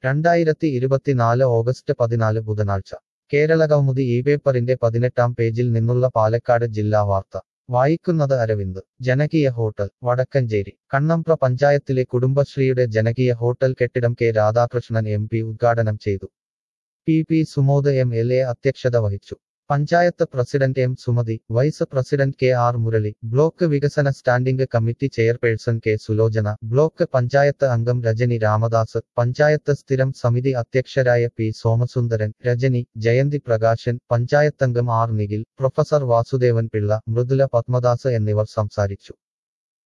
രണ്ടായിരത്തി ഇരുപത്തിനാല് ഓഗസ്റ്റ് പതിനാല് ബുധനാഴ്ച കേരളകൗമുദി ഈ പേപ്പറിന്റെ പതിനെട്ടാം പേജിൽ നിന്നുള്ള പാലക്കാട് ജില്ലാ വാർത്ത വായിക്കുന്നത് അരവിന്ദ് ജനകീയ ഹോട്ടൽ വടക്കഞ്ചേരി കണ്ണമ്പ്ര പഞ്ചായത്തിലെ കുടുംബശ്രീയുടെ ജനകീയ ഹോട്ടൽ കെട്ടിടം കെ രാധാകൃഷ്ണൻ എം പി ഉദ്ഘാടനം ചെയ്തു P P Sumod M L A അധ്യക്ഷത വഹിച്ചു panchayat president M Sumathi vice president K R Murali block വികസന standing committee chairperson K Sulochana block panchayat അംഗം രജനി രാമദാസ് പഞ്ചായത്ത് സ്ഥിരം സമിതി അധ്യക്ഷരായ പി സോമസുന്ദരൻ രജനി ജയന്തി പ്രകാശൻ പഞ്ചായത്തംഗം ആർ നിഖിൽ പ്രൊഫസർ വാസുദേവൻ പിള്ള മൃദുല പത്മദാസ് എന്നിവർ സംസാരിച്ചു